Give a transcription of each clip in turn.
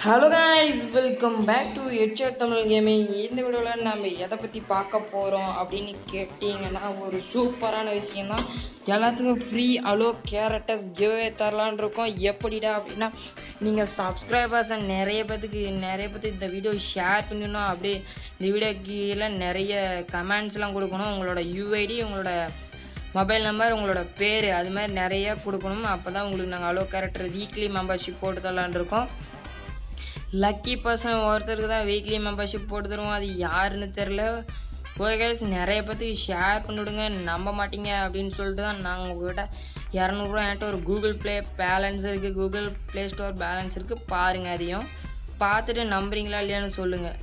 hello guys welcome back to headset Tamil gaming இந்த வீடியோவில் நம்ம எதை பற்றி பார்க்க போகிறோம் அப்படின்னு கேட்டிங்கன்னா ஒரு சூப்பரான விஷயம் தான் எல்லாத்துக்கும் ஃப்ரீ அலோ கேரக்டர்ஸ் கிவ்வே தரலான் இருக்கோம் எப்படிடா அப்படின்னா நீங்கள் சப்ஸ்கிரைபர்ஸை நிறைய பேத்துக்கு நிறைய பேத்துக்கு இந்த வீடியோ ஷேர் பண்ணணும் அப்படியே இந்த வீடியோ கீழே நிறைய கமெண்ட்ஸ்லாம் கொடுக்கணும் உங்களோட யூஐடி உங்களோட மொபைல் நம்பர் உங்களோட பேர் அது மாதிரி நிறைய கொடுக்கணும் அப்போ தான் உங்களுக்கு நாங்கள் அலோ கேரக்டர் வீக்லி மெம்பர்ஷிப் போட்டு தரலான் இருக்கோம் லக்கி பர்சன் ஒருத்தருக்கு தான் வீக்லி மெம்பர்ஷிப் போட்டு தருவோம் அது யாருன்னு தெரில ஓகே கைஸ் நிறைய பேத்துக்கு ஷேர் பண்ணிவிடுங்க நம்ப மாட்டீங்க அப்படின்னு சொல்லிட்டு தான் நாங்கள் உங்கள்கிட்ட இரநூறுவா என்கிட்ட ஒரு கூகுள் ப்ளே பேலன்ஸ் இருக்குது கூகுள் ப்ளே ஸ்டோர் பேலன்ஸ் இருக்குது பாருங்கள் அதையும் பார்த்துட்டு நம்புறீங்களா இல்லையான்னு சொல்லுங்கள்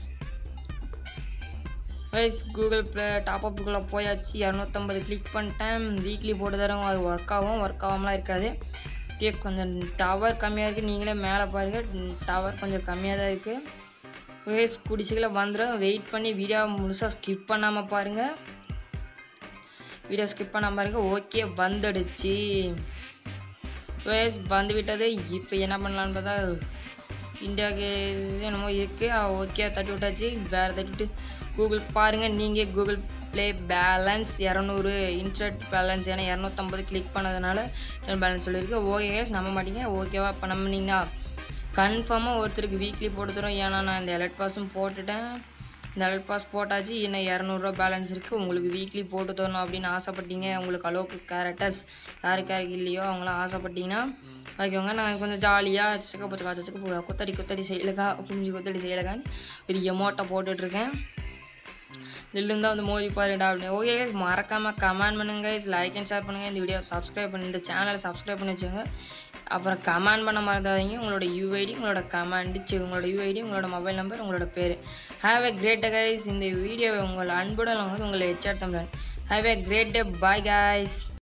கைஸ் கூகுள் ப்ளே டாப்அப்புக்குள்ளே போயாச்சு இரநூத்தம்பது கிளிக் பண்ணிட்டேன் வீக்லி போட்டு தரோம் அது ஒர்க் ஆகும் ஒர்க் ஆகாமலாம் இருக்காது ஓகே கொஞ்சம் டவர் கம்மியாக இருக்குது நீங்களே மேலே பாருங்கள் டவர் கொஞ்சம் கம்மியாக தான் இருக்குது கைஸ் குடிச்சிக்கல வந்துடும் வெயிட் பண்ணி வீடியோ முழுசாக ஸ்கிப் பண்ணாமல் பாருங்கள் வீடியோ ஸ்கிப் பண்ணாமல் பாருங்க ஓகே வந்துடுச்சு கைஸ் வந்து விட்டது இப்போ என்ன பண்ணலான்னு பார்த்தா இந்தியாவுக்கு என்னமோ இருக்குது ஓகே தட்டி விட்டாச்சு வேறு தட்டிவிட்டு கூகுள் பாருங்கள் நீங்கள் கூகுள் ப்ளே பேலன்ஸ் இரநூறு இன்ஸ்டன்ட் பேலன்ஸ் ஏன்னா இரநூத்தம்பது கிளிக் பண்ணதுனால பேலன்ஸ் சொல்லியிருக்கு ஓகே கேஸ் நம்ப மாட்டீங்க ஓகேவா இப்போ நம்பினீங்களா கன்ஃபார்மாக ஒருத்தருக்கு வீக்லி போட்டு தரோம் ஏன்னா நான் இந்த எலர்ட் பாஸும் போட்டுட்டேன் இந்த எலர்ட் பாஸ் போட்டாச்சு இன்னும் இரநூறுவா பேலன்ஸ் இருக்குது உங்களுக்கு வீக்லி போட்டு தரணும் அப்படின்னு ஆசைப்பட்டீங்க உங்களுக்கு அளவுக்கு கேரக்டர்ஸ் யாருக்கு யாருக்கு இல்லையோ அவங்களாம் ஆசைப்பட்டீங்கன்னா ஓகேவங்க நான் கொஞ்சம் ஜாலியாக சிக்க பச்சக்கா சிக்க கொத்தடி கொத்தடி செய்யலக்கா புரிஞ்சு கொத்தடி செய்யலக்கான்னு ஒரு எமோட்டை போட்டுட்ருக்கேன் நில்லுங்க வந்து மோதி பாருடா அப்படின்னு ஓகே guys, மறக்காம கமெண்ட் பண்ணுங்க லைக் அண்ட் ஷேர் பண்ணுங்கள் இந்த வீடியோ சப்ஸ்கிரைப் பண்ணி இந்த சேனலை சப்ஸ்கிரைப் பண்ணி வச்சுக்கோங்க அப்புறம் கமெண்ட் பண்ண மறந்தாதீங்க உங்களோட யூஐடி உங்களோட கமெண்ட் உங்களோட யூஐடி உங்களோட மொபைல் நம்பர் உங்களோட பேர் ஹாவ் எ கிரேட் கைஸ் இந்த வீடியோவை உங்கள் அன்புடன் வந்து உங்களை HR Tamilan have a great day bye guys